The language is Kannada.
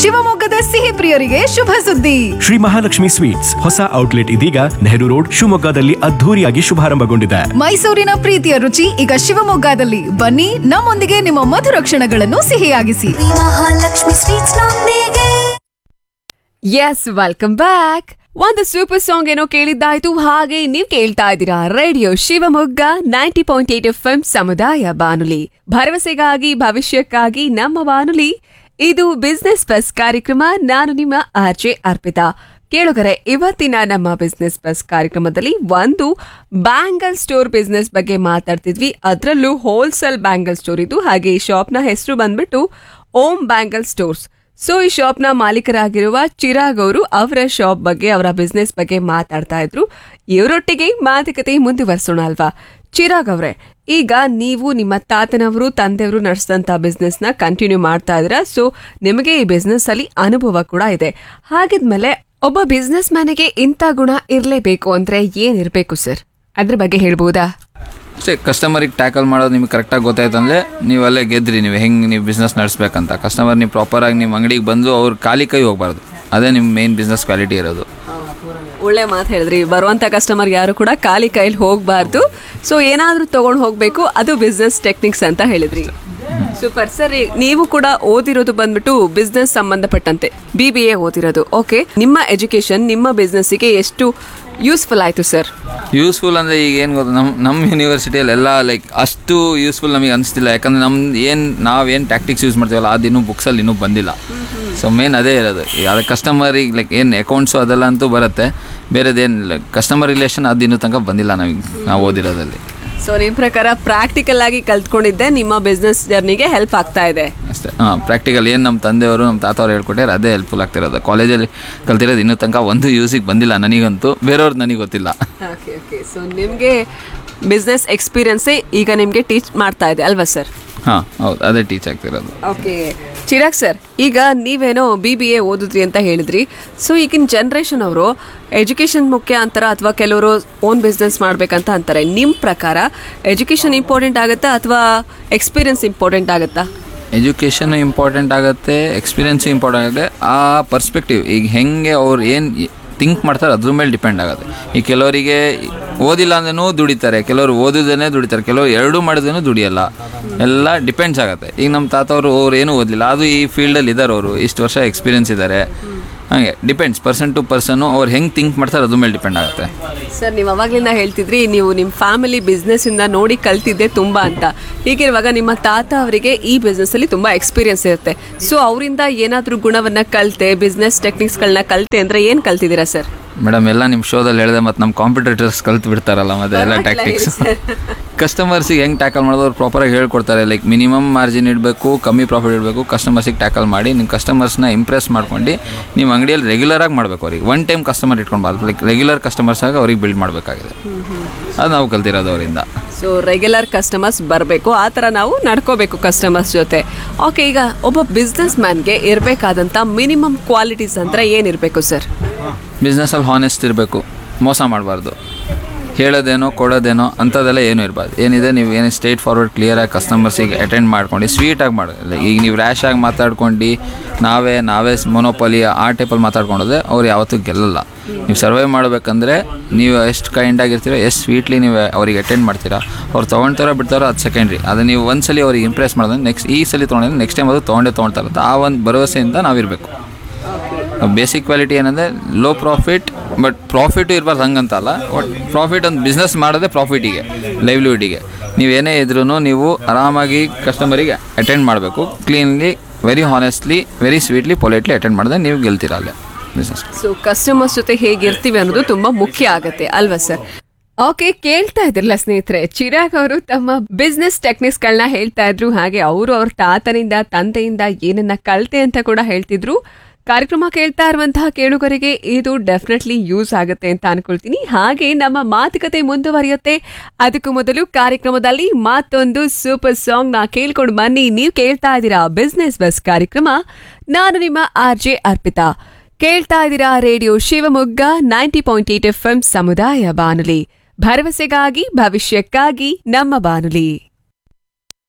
ಶಿವಮೊಗ್ಗದ ಸಿಹಿ ಪ್ರಿಯರಿಗೆ ಶುಭ ಸುದ್ದಿ ಶ್ರೀ ಮಹಾಲಕ್ಷ್ಮಿ ಸ್ವೀಟ್ಸ್ ಹೊಸ ಔಟ್ಲೆಟ್ ಇದೀಗ ನೆಹರು ರೋಡ್ ಶಿವಮೊಗ್ಗದಲ್ಲಿ ಅದ್ಧೂರಿಯಾಗಿ ಶುಭಾರಂಭಗೊಂಡಿದೆ ಮೈಸೂರಿನ ಪ್ರೀತಿಯ ರುಚಿ ಈಗ ಶಿವಮೊಗ್ಗದಲ್ಲಿ ಬನ್ನಿ ನಮ್ಮೊಂದಿಗೆ ನಿಮ್ಮ ಮಧುರ ಕ್ಷಣಗಳನ್ನು ಸಿಹಿಯಾಗಿಸಿ ಮಹಾಲಕ್ಷ್ಮಿ ಸ್ವೀಟ್ಸ್ ನೊಂದಿಗೆ ಎಸ್ ವೆಲ್ಕಮ್ ಬ್ಯಾಕ್ ಒಂದು ಸೂಪರ್ ಸಾಂಗ್ ಏನೋ ಕೇಳಿದ್ದಾಯ್ತು ಹಾಗೆ ನೀವು ಕೇಳ್ತಾ ಇದ್ದೀರಾ radio Shivamogga ninety point eight F M ಸಮುದಾಯ ಬಾನುಲಿ ಭರವಸೆಗಾಗಿ ಭವಿಷ್ಯಕ್ಕಾಗಿ ನಮ್ಮ ಬಾನುಲಿ ಇದು ಬಿಸ್ನೆಸ್ ಬಸ್ ಕಾರ್ಯಕ್ರಮ ನಾನು ನಿಮ್ಮ ಆರ್ಜೆ ಅರ್ಪಿತಾ ಕೇಳುಗರೆ ಇವತ್ತಿನ ನಮ್ಮ ಬಿಸ್ನೆಸ್ ಬಸ್ ಕಾರ್ಯಕ್ರಮದಲ್ಲಿ ಒಂದು ಬ್ಯಾಂಗಲ್ ಸ್ಟೋರ್ ಬಿಸ್ನೆಸ್ ಬಗ್ಗೆ ಮಾತಾಡ್ತಿದ್ವಿ ಅದರಲ್ಲೂ ಹೋಲ್ಸೇಲ್ ಬ್ಯಾಂಗಲ್ ಸ್ಟೋರ್ ಇದು ಹಾಗೆ ಈ ಶಾಪ್ನ ಹೆಸರು ಬಂದ್ಬಿಟ್ಟು ಓಂ ಬ್ಯಾಂಗಲ್ ಸ್ಟೋರ್ಸ್ ಸೊ ಈ ಶಾಪ್ನ ಮಾಲೀಕರಾಗಿರುವ ಚಿರಾಗ್ ಅವರು ಅವರ ಶಾಪ್ ಬಗ್ಗೆ ಅವರ ಬಿಸ್ನೆಸ್ ಬಗ್ಗೆ ಮಾತಾಡ್ತಾ ಇದ್ರು ಇವರೊಟ್ಟಿಗೆ ಮಾತುಕತೆ ಮುಂದುವರಿಸೋಣ ಅಲ್ವಾ ಚಿರಾಗ್ ಅವರೇ ಈಗ ನೀವು ನಿಮ್ಮ ತಾತನವರು ತಂದೆಯವರು ನಡೆಸಿದಂತ ಬಿಸ್ನೆಸ್ ನ ಕಂಟಿನ್ಯೂ ಮಾಡ್ತಾ ಇದ್ದೀರಾ ಸೊ ನಿಮಗೆ ಈ ಬಿಸ್ನೆಸ್ ಅಲ್ಲಿ ಅನುಭವ ಕೂಡ ಇದೆ ಹಾಗಿದ್ಮೇಲೆ ಒಬ್ಬ ಬಿಸ್ನೆಸ್ ಮ್ಯಾನಿಗೆ ಇಂಥ ಗುಣ ಇರಲೇಬೇಕು ಅಂದ್ರೆ ಏನಿರ್ಬೇಕು ಸರ್ ಅದ್ರ ಬಗ್ಗೆ ಹೇಳ್ಬೋದಾ ಅಷ್ಟೇ ಕಸ್ಟಮರಿಗೆ ಟ್ಯಾಕಲ್ ಮಾಡೋದು ನಿಮ್ಗೆ ಕರೆಕ್ಟಾಗಿ ಗೊತ್ತಾಯ್ತು ಅಂದರೆ ನೀವು ಅಲ್ಲೇ ಗೆದ್ರಿ ನೀವು ಹೆಂಗೆ ನೀವು ಬಿಸ್ನೆಸ್ ನಡೆಸ್ಬೇಕಂತ ಕಸ್ಟಮರ್ ನೀವು ಪ್ರಾಪರಾಗಿ ನಿಮ್ಮ ಅಂಗಡಿಗೆ ಬಂದು ಅವ್ರ ಖಾಲಿ ಕೈ ಹೋಗ್ಬಾರ್ದು ಅದೇ ನಿಮ್ಮ ಮೇನ್ ಬಿಸ್ನೆಸ್ ಕ್ವಾಲಿಟಿ ಇರೋದು ಒಳ್ಳೆ ಮಾತು ಹೇಳಿದ್ರಿ ಬರುವಂತ ಕಸ್ಟಮರ್ ಯಾರು ಕೂಡ ಖಾಲಿ ಕೈಲಿ ಹೋಗಬಾರ್ದು ಸೊ ಏನಾದ್ರೂ ತಗೊಂಡು ಹೋಗ್ಬೇಕು ಅದು ಬಿಸ್ನೆಸ್ ಟೆಕ್ನಿಕ್ಸ್ ಅಂತ ಹೇಳಿದ್ರಿ ಸೂಪರ್ ಸರ್ ನೀವು ಕೂಡ ಓದಿರೋದು ಬಂದ್ಬಿಟ್ಟು ಬಿಸ್ನೆಸ್ ಸಂಬಂಧಪಟ್ಟಂತೆ ಬಿ ಬಿ ಎ ಓದಿರೋದು ಓಕೆ ನಿಮ್ಮ ಎಜುಕೇಶನ್ ನಿಮ್ಮ ಬಿಸ್ನೆಸ್ಸಿಗೆ ಎಷ್ಟು ಯೂಸ್ಫುಲ್ ಆಯ್ತು ಸರ್ ಯೂಸ್ಫುಲ್ ಅಂದರೆ ಈಗ ಏನು ಗೊತ್ತಾ ನಮ್ಮ ನಮ್ಮ ಯೂನಿವರ್ಸಿಟಿಯಲ್ಲಿ ಎಲ್ಲ ಲೈಕ್ ಅಷ್ಟು ಯೂಸ್ಫುಲ್ ನಮಗೆ ಅನಿಸ್ತಿಲ್ಲ ಯಾಕಂದರೆ ನಮ್ದು ಏನು ನಾವೇನು ಟ್ಯಾಕ್ಟಿಕ್ಸ್ ಯೂಸ್ ಮಾಡ್ತೀವಲ್ಲ ಅದು ಇನ್ನೂ ಬುಕ್ಸಲ್ಲಿ ಇನ್ನೂ ಬಂದಿಲ್ಲ ಸೊ ಮೇನ್ ಅದೇ ಇರೋದು ಅದು ಕಸ್ಟಮರಿಗೆ ಲೈಕ್ ಏನು ಅಕೌಂಟ್ಸು ಅದೆಲ್ಲ ಅಂತೂ ಬರುತ್ತೆ ಬೇರೆದೇನು ಕಸ್ಟಮರ್ ರಿಲೇಷನ್ ಅದು ಇನ್ನೂ ತನಕ ಬಂದಿಲ್ಲ ನಮಗೆ ನಾವು ಓದಿರೋದಲ್ಲಿ ಸೊ ನಿಮ್ಮ ಪ್ರಕಾರ ಪ್ರಾಕ್ಟಿಕಲ್ ಆಗಿ ಕಲ್ತ್ಕೊಂಡಿದ್ದೆ ನಿಮ್ಮ ಬಿಸ್ನೆಸ್ ಜರ್ನಿಗೆ ಹೆಲ್ಪ್ ಆಗ್ತಾ ಇದೆ ಅಷ್ಟೇ ಹಾಂ ಪ್ರಾಕ್ಟಿಕಲ್ ಏನು ನಮ್ಮ ತಂದೆಯವರು ನಮ್ಮ ತಾತವ್ರು ಹೇಳ್ಕೊಟ್ಟಾರೆ ಅದೇ ಹೆಲ್ಪ್ಫುಲ್ ಆಗ್ತಿರೋದು ಕಾಲೇಜಲ್ಲಿ ಕಲ್ತಿರೋದು ಇನ್ನೂ ತನಕ ಒಂದು ಯೂಸಿಗೆ ಬಂದಿಲ್ಲ ನನಗಂತೂ ಬೇರೆಯವ್ರದ್ದು ನನಗೆ ಗೊತ್ತಿಲ್ಲ ಓಕೆ ಓಕೆ ಸೊ ನಿಮಗೆ ಬಿಸ್ನೆಸ್ ಎಕ್ಸ್ಪೀರಿಯನ್ಸೇ ಈಗ ನಿಮಗೆ ಟೀಚ್ ಮಾಡ್ತಾ ಇದೆ ಅಲ್ವಾ ಸರ್ ಹಾಂ ಹೌದು ಅದೇ ಟೀಚ್ ಆಗ್ತಿರೋದು ಓಕೆ ಚಿರಾಗ್ ಸರ್ ಈಗ ನೀವೇನೋ ಬಿ ಬಿ ಎ ಓದಿದ್ರಿ ಅಂತ ಹೇಳಿದ್ರಿ ಸೊ ಈಗಿನ ಜನ್ರೇಷನ್ ಅವರು ಎಜುಕೇಷನ್ ಮುಖ್ಯ ಅಂತಾರ ಅಥವಾ ಕೆಲವರು ಓನ್ ಬಿಸ್ನೆಸ್ ಮಾಡ್ಬೇಕಂತ ಅಂತಾರೆ ನಿಮ್ಮ ಪ್ರಕಾರ ಎಜುಕೇಷನ್ ಇಂಪಾರ್ಟೆಂಟ್ ಆಗುತ್ತಾ ಅಥವಾ ಎಕ್ಸ್ಪೀರಿಯನ್ಸ್ ಇಂಪಾರ್ಟೆಂಟ್ ಆಗುತ್ತಾ ಎಜುಕೇಷನ್ ಇಂಪಾರ್ಟೆಂಟ್ ಆಗುತ್ತೆ ಎಕ್ಸ್ಪೀರಿಯನ್ಸು ಇಂಪಾರ್ಟೆಂಟ್ ಆಗುತ್ತೆ ಆ ಪರ್ಸ್ಪೆಕ್ಟಿವ್ ಈಗ ಹೆಂಗೆ ಅವ್ರು ಏನು ಥಿಂಕ್ ಮಾಡ್ತಾರೆ ಅದ್ರ ಮೇಲೆ ಡಿಪೆಂಡ್ ಆಗುತ್ತೆ ಈ ಕೆಲವರಿಗೆ ಓದಿಲ್ಲ ಅಂದ್ರೂ ದುಡಿತಾರೆ ಕೆಲವರು ಓದಿದ್ದೇನೆ ದುಡಿತಾರೆ ಕೆಲವರು ಎರಡೂ ಮಾಡಿದ್ರೂ ದುಡಿಯಲ್ಲ ಎಲ್ಲ ಡಿಪೆಂಡ್ಸ್ ಆಗುತ್ತೆ ಈಗ ನಮ್ಮ ತಾತವರು ಅವ್ರು ಏನೂ ಓದಲಿಲ್ಲ ಅದು ಈ ಫೀಲ್ಡಲ್ಲಿ ಇದ್ದಾರೆ ಅವರು ಇಷ್ಟು ವರ್ಷ ಎಕ್ಸ್ಪೀರಿಯನ್ಸ್ ಇದ್ದಾರೆ ಹಾಗೆ ಡಿಪೆಂಡ್ಸ್ ಪರ್ಸನ್ ಟು ಪರ್ಸನ್ನು ಅವ್ರು ಹೆಂಗೆ ಥಿಂಕ್ ಮಾಡ್ತಾರೆ ಅದ್ರ ಮೇಲೆ ಡಿಪೆಂಡ್ ಆಗುತ್ತೆ ಸರ್ ನೀವು ಅವಾಗ್ಲಿಂದ ಹೇಳ್ತಿದ್ರಿ ನೀವು ನಿಮ್ಮ ಫ್ಯಾಮಿಲಿ ಬಿಸ್ನೆಸ್ ಇಂದ ನೋಡಿ ಕಲ್ತಿದ್ದೆ ತುಂಬಾ ಅಂತ ಹೀಗಿರುವಾಗ ನಿಮ್ಮ ತಾತ ಅವರಿಗೆ ಈ ಬಿಸ್ನೆಸ್ ಅಲ್ಲಿ ತುಂಬಾ ಎಕ್ಸ್ಪೀರಿಯನ್ಸ್ ಇರುತ್ತೆ ಸೊ ಅವರಿಂದ ಏನಾದ್ರೂ ಗುಣವನ್ನ ಕಲ್ತೆ ಬಿಸ್ನೆಸ್ ಟೆಕ್ನಿಕ್ಸ್ಗಳನ್ನ ಕಲ್ತೆ ಅಂದ್ರೆ ಏನ್ ಕಲ್ತಿದ್ದೀರಾ ಸರ್ ಮೇಡಮ್ ಎಲ್ಲ ನಿಮ್ಮ ಶೋದಲ್ಲಿ ಹೇಳಿದೆ ಮತ್ತು ನಮ್ಮ ಕಾಂಪಿಟೇಟರ್ಸ್ ಕಲ್ತು ಬಿಡ್ತಾರಲ್ಲ ಮತ್ತೆ ಎಲ್ಲ ಟ್ಯಾಕ್ಟಿಕ್ಸ್ ಕಸ್ಟಮರ್ಸಿಗೆ ಹೆಂಗೆ ಟ್ಯಾಕಲ್ ಮಾಡೋದು ಅವ್ರು ಪ್ರಾಪರಾಗಿ ಹೇಳ್ಕೊಡ್ತಾರೆ ಲೈಕ್ ಮಿನಿಮಮ್ ಮಾರ್ಜಿನ್ ಇಡಬೇಕು ಕಮ್ಮಿ ಪ್ರಾಫಿಟ್ ಇಡಬೇಕು ಕಸ್ಟಮರ್ಸಿಗೆ ಟ್ಯಾಕಲ್ ಮಾಡಿ ನಿಮ್ಮ ಕಸ್ಟಮರ್ಸ್ನ ಇಂಪ್ರೆಸ್ ಮಾಡ್ಕೊಂಡು ನಿಮ್ಮ ಅಂಗಡಿಯಲ್ಲಿ ರೆಗ್ಯುಲರಾಗಿ ಮಾಡಬೇಕು ಅವ್ರಿಗೆ ಒನ್ ಟೈಮ್ ಕಸ್ಟಮರ್ ಇಟ್ಕೊಳ್ಬಾರ್ದು ಲೈಕ್ ರೆಗ್ಯುಲರ್ ಕಸ್ಟಮರ್ಸ್ ಆಗಿ ಅವ್ರಿಗೆ ಬಿಲ್ಡ್ ಮಾಡಬೇಕಾಗಿದೆ ಅದು ನಾವು ಕಲ್ತಿರೋದು ಅವರಿಂದ ಸೊ ರೆಗ್ಯುಲರ್ ಕಸ್ಟಮರ್ಸ್ ಬರಬೇಕು ಆ ಥರ ನಾವು ನಡ್ಕೋಬೇಕು ಕಸ್ಟಮರ್ಸ್ ಜೊತೆ ಓಕೆ ಈಗ ಒಬ್ಬ ಬಿಸ್ನೆಸ್ ಮ್ಯಾನ್ಗೆ ಇರಬೇಕಾದಂಥ ಮಿನಿಮಮ್ ಕ್ವಾಲಿಟೀಸ್ ಅಂದ್ರೆ ಏನಿರಬೇಕು ಸರ್ ಬಿಸ್ನೆಸ್ಸಲ್ಲಿ ಹಾನೆಸ್ಟ್ ಇರಬೇಕು ಮೋಸ ಮಾಡಬಾರ್ದು ಹೇಳೋದೇನೋ ಕೊಡೋದೇನೋ ಅಂಥದ್ದೆಲ್ಲ ಏನೂ ಇರಬಾರ್ದು ಏನಿದೆ ನೀವು ಏನು ಸ್ಟ್ರೇಟ್ ಫಾರ್ವರ್ಡ್ ಕ್ಲಿಯರಾಗಿ ಕಸ್ಟಮರ್ಸಿಗೆ ಅಟೆಂಡ್ ಮಾಡ್ಕೊಂಡು ಸ್ವೀಟಾಗಿ ಮಾಡೋದು ಈಗ ನೀವು ರ್ಯಾಶಾಗಿ ಮಾತಾಡ್ಕೊಂಡು ನಾವೇ ನಾವೇ ಮೊನೋಪಲಿ ಆ ಟೈಪಲ್ಲಿ ಮಾತಾಡ್ಕೊಂಡೋದ್ರೆ ಅವ್ರು ಯಾವತ್ತೂ ಗೆಲ್ಲಲ್ಲ ನೀವು ಸರ್ವೈವ್ ಮಾಡಬೇಕಂದ್ರೆ ನೀವು ಎಷ್ಟು ಕೈಂಡಾಗಿರ್ತೀರೋ ಎಷ್ಟು ಸ್ವೀಟ್ಲಿ ನೀವು ಅವ್ರಿಗೆ ಅಟೆಂಡ್ ಮಾಡ್ತೀರಾ ಅವ್ರು ತೊಗೊಳ್ತಾರೋ ಬಿಡ್ತಾರೋ ಅದು ಸೆಕೆಂಡ್ರಿ ಅದು ನೀವು ಒಂದ್ಸಲಿ ಅವ್ರಿಗೆ ಇಂಪ್ರೆಸ್ ಮಾಡಿದ್ರೆ ನೆಕ್ಸ್ಟ್ ಈ ಸಲ ತೊಗೊಂಡಿದ್ರೆ ನೆಕ್ಸ್ಟ್ ಟೈಮ್ ಅದು ತೊಗೊಂಡೇ ತೊಗೊಳ್ತಾ ಇರುತ್ತೆ ಆ ಒಂದು ಭರವಸೆಯಿಂದ ನಾವಿರಬೇಕು ಬೇಸಿಕ್ ಕ್ವಾಲಿಟಿ ಏನಂದರೆ ಲೋ ಪ್ರಾಫಿಟ್ ಬಟ್ ಪ್ರಾಫಿಟು ಇರಬಾರ್ದು ಹಂಗಂತ ಅಲ್ಲ ಬಟ್ ಪ್ರಾಫಿಟ್ ಒಂದು ಬಿಸ್ನೆಸ್ ಮಾಡೋದೇ ಪ್ರಾಫಿಟಿಗೆ ಲೈವ್ಲಿಹುಡ್ಡಿಗೆ ನೀವು ಏನೇ ಇದ್ರೂ ನೀವು ಆರಾಮಾಗಿ ಕಸ್ಟಮರಿಗೆ ಅಟೆಂಡ್ ಮಾಡಬೇಕು cleanly very honestly very sweetly politely attend ಮಾಡಿದ್ರೆ ನೀವು ಗೆಲ್ತೀರ ಅಲ್ಲೇ ಬಿಸ್ನೆಸ್ ಸೊ ಕಸ್ಟಮರ್ಸ್ ಜೊತೆ ಹೇಗಿರ್ತೀವಿ ಅನ್ನೋದು ತುಂಬಾ ಮುಖ್ಯ ಆಗತ್ತೆ ಅಲ್ವಾ ಸರ್ ಓಕೆ ಕೇಳ್ತಾ ಇದ್ರಲ್ಲ ಸ್ನೇಹಿತರೆ ಚಿರಾಗ್ ಅವರು ತಮ್ಮ ಬಿಸ್ನೆಸ್ ಟೆಕ್ನಿಕ್ಸ್ ಗಳನ್ನ ಹೇಳ್ತಾ ಇದ್ರು ಹಾಗೆ ಅವರು ಅವ್ರ ತಾತನಿಂದ ತಂದೆಯಿಂದ ಏನನ್ನ ಕಲ್ತೆ ಅಂತ ಕೂಡ ಹೇಳ್ತಿದ್ರು ಕಾರ್ಯಕ್ರಮ ಕೇಳ್ತಾ ಇರುವಂತಹ ಕೇಳುಗರಿಗೆ ಇದು ಡೆಫಿನೆಟ್ಲಿ ಯೂಸ್ ಆಗುತ್ತೆ ಅಂತ ಅನ್ಕೊಳ್ತೀನಿ ಹಾಗೆ ನಮ್ಮ ಮಾತುಕತೆ ಮುಂದುವರಿಯುತ್ತೆ ಅದಕ್ಕೂ ಮೊದಲು ಕಾರ್ಯಕ್ರಮದಲ್ಲಿ ಮತ್ತೊಂದು ಸೂಪರ್ ಸಾಂಗ್ ನ ಕೇಳ್ಕೊಂಡು ಬನ್ನಿ ನೀವು ಕೇಳ್ತಾ ಇದ್ದೀರಾ ಬಿಸ್ನೆಸ್ ಬಸ್ ಕಾರ್ಯಕ್ರಮ ನಾನು ನಿಮ್ಮ ಆರ್ ಜೆ ಅರ್ಪಿತಾ ಕೇಳ್ತಾ ಇದ್ದೀರಾ radio Shivamogga ninety point eight F M ಸಮುದಾಯ ಬಾನುಲಿ ಭರವಸೆಗಾಗಿ ಭವಿಷ್ಯಕ್ಕಾಗಿ ನಮ್ಮ ಬಾನುಲಿ